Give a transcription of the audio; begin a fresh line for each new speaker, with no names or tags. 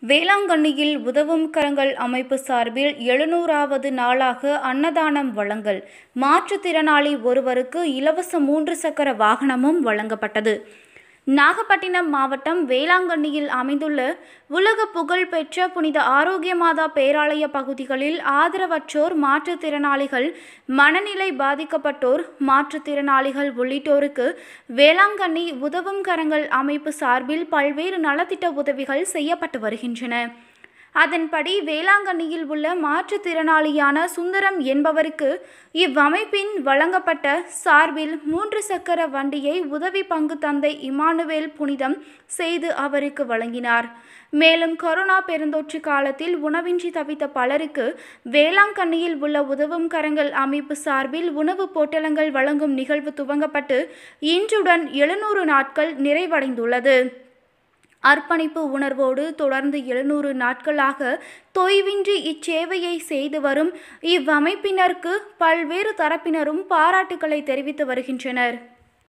வேளாங்கண்ணியில் உதவும் கரங்கள் அமைப்பு சார்பில் எழுநூறாவது நாளாக அன்னதானம் வழங்கல் மாற்றுத்திறனாளி ஒருவருக்கு இலவச மூன்று சக்கர வாகனமும் வழங்கப்பட்டது நாகப்பட்டினம் மாவட்டம் வேளாங்கண்ணியில் அமைந்துள்ள உலக புகழ்பெற்ற புனித ஆரோக்கியமாதா பேராலய பகுதிகளில் ஆதரவற்றோர் மாற்றுத்திறனாளிகள் மனநிலை பாதிக்கப்பட்டோர் மாற்றுத்திறனாளிகள் உள்ளிட்டோருக்கு வேளாங்கண்ணி உதவும் கரங்கள் அமைப்பு சார்பில் பல்வேறு நலத்திட்ட உதவிகள் செய்யப்பட்டு வருகின்றன அதன்படி வேளாங்கண்ணியில் உள்ள மாற்றுத்திறனாளியான சுந்தரம் என்பவருக்கு இவ்வமைப்பின் வழங்கப்பட்ட சார்பில் மூன்று சக்கர வண்டியை உதவி பங்கு தந்தை இமானுவேல் புனிதம் செய்து அவருக்கு வழங்கினார் மேலும் கொரோனா பெருந்தொற்று காலத்தில் உணவின்றி தவித்த பலருக்கு வேளாங்கண்ணியில் உள்ள உதவும் கரங்கள் அமைப்பு சார்பில் உணவு பொட்டலங்கள் வழங்கும் நிகழ்வு துவங்கப்பட்டு இன்றுடன் எழுநூறு நாட்கள் நிறைவடைந்துள்ளது அர்ப்பணிப்பு உணர்வோடு தொடர்ந்து எழுநூறு நாட்களாக தொய்வின்றி இச்சேவையை செய்து வரும் இவ்வமைப்பினருக்கு பல்வேறு தரப்பினரும் பாராட்டுக்களை தெரிவித்து வருகின்றனர்